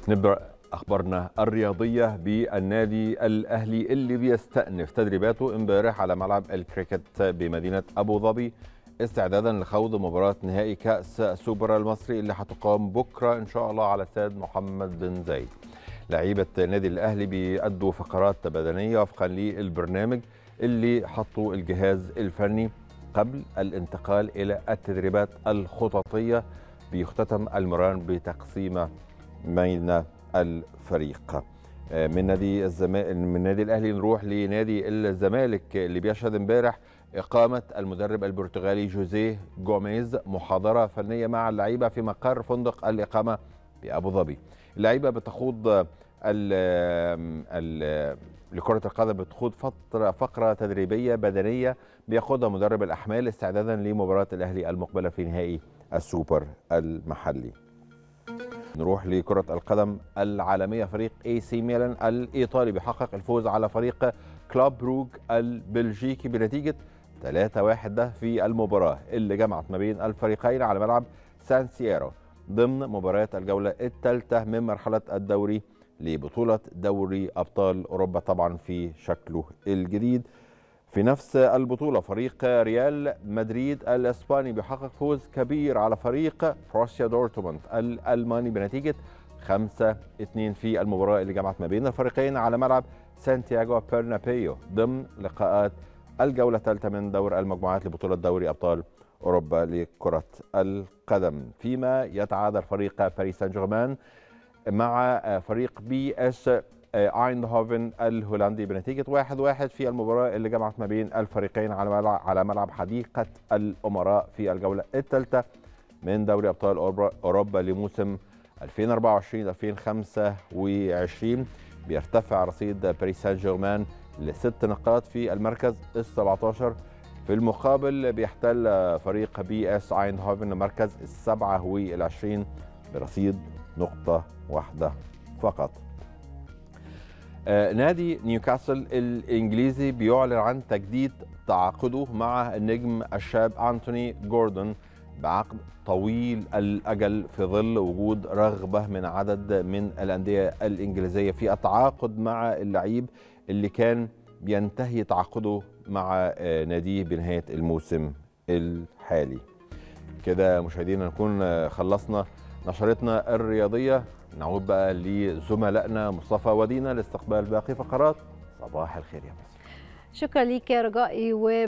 نبدأ أخبارنا الرياضية بالنادي الأهلي اللي بيستأنف تدريباته امبارح على ملعب الكريكت بمدينة أبو ظبي استعدادا لخوض مباراة نهائي كأس سوبر المصري اللي هتقام بكرة إن شاء الله على استاد محمد بن زايد لعيبة نادي الأهلي بيأدوا فقرات بدنية وفقا للبرنامج اللي حطوا الجهاز الفني قبل الانتقال إلى التدريبات الخططية بيختتم المران بتقسيمة بين الفريق من نادي الزمالك من نادي الاهلي نروح لنادي الزمالك اللي بيشهد امبارح اقامه المدرب البرتغالي جوزيه جوميز محاضره فنيه مع اللعيبه في مقر فندق الاقامه بابو ظبي اللعيبه بتخوض ال ال لكرة القدم بتخوض فترة فقرة تدريبية بدنية بياخدها مدرب الأحمال استعدادا لمباراة الأهلي المقبلة في نهائي السوبر المحلي. نروح لكرة القدم العالمية فريق اي سي ميلان الإيطالي بيحقق الفوز على فريق كلوب بروج البلجيكي بنتيجة 3-1 ده في المباراة اللي جمعت ما بين الفريقين على ملعب سان سييرو ضمن مباريات الجولة الثالثة من مرحلة الدوري لبطولة دوري أبطال أوروبا طبعا في شكله الجديد في نفس البطولة فريق ريال مدريد الإسباني بيحقق فوز كبير على فريق بروسيا دورتموند الألماني بنتيجة 5-2 في المباراة اللي جمعت ما بين الفريقين على ملعب سانتياغو برنابيو ضمن لقاءات الجولة الثالثة من دور المجموعات لبطولة دوري أبطال أوروبا لكرة القدم فيما يتعادل فريق باريس سان جيرمان مع فريق بي اس ايندهوفن الهولندي بنتيجة 1-1 في المباراة اللي جمعت ما بين الفريقين على ملعب على ملعب حديقة الأمراء في الجولة الثالثة من دوري أبطال أوروبا لموسم 2024-2025 بيرتفع رصيد باريس سان جيرمان لست نقاط في المركز ال 17 في المقابل بيحتل فريق بي اس ايندهوفن المركز ال 27 برصيد نقطة واحدة فقط. آه نادي نيوكاسل الانجليزي بيعلن عن تجديد تعاقده مع النجم الشاب انتوني جوردون بعقد طويل الاجل في ظل وجود رغبه من عدد من الانديه الانجليزيه في التعاقد مع اللعيب اللي كان بينتهي تعاقده مع آه ناديه بنهايه الموسم الحالي. كده مشاهدينا نكون خلصنا نشرتنا الرياضيه نعود بقى لزملائنا مصطفى ودينا لاستقبال باقي فقرات صباح الخير يا مصر شكرا ليك يا رجائي و